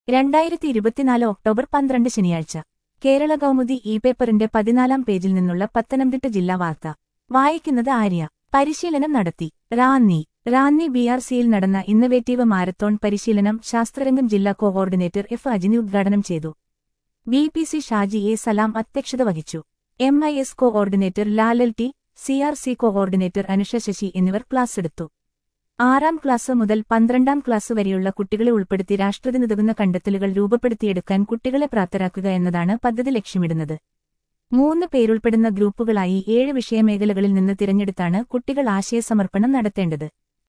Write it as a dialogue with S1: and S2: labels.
S1: രണ്ടായിരത്തി ഇരുപത്തിനാല് ഒക്ടോബർ പന്ത്രണ്ട് ശനിയാഴ്ച കേരള കൗമുദി ഇ പേപ്പറിന്റെ പതിനാലാം പേജിൽ നിന്നുള്ള പത്തനംതിട്ട ജില്ലാ വാർത്ത വായിക്കുന്നത് ആര്യ പരിശീലനം നടത്തി റാന്നി റാന്നി ബി ആർ സിയിൽ നടന്ന ഇന്നവേറ്റീവ് മാരത്തോൺ പരിശീലനം ശാസ്ത്രരംഗം ജില്ലാ കോഓർഡിനേറ്റർ എഫ് അജിനി ഉദ്ഘാടനം ചെയ്തു V P C Shaji A Salam അധ്യക്ഷത വഹിച്ചു എം ഐ എസ് കോഓർഡിനേറ്റർ ലാലൽ T C R C coordinator Anusha Sasi എന്നിവർ ക്ലാസ് എടുത്തു ആറാം ക്ലാസ് മുതൽ പന്ത്രണ്ടാം ക്ലാസ് വരെയുള്ള കുട്ടികളെ ഉൾപ്പെടുത്തി രാഷ്ട്രത്തിനുതകുന്ന കണ്ടെത്തലുകൾ രൂപപ്പെടുത്തിയെടുക്കാൻ കുട്ടികളെ പ്രാപ്തരാക്കുക എന്നതാണ് പദ്ധതി ലക്ഷ്യമിടുന്നത് മൂന്ന് പേരുൾപ്പെടുന്ന ഗ്രൂപ്പുകളായി ഏഴ് വിഷയമേഖലകളിൽ നിന്ന് തിരഞ്ഞെടുത്താണ് കുട്ടികൾ ആശയസമർപ്പണം നടത്തേണ്ടത്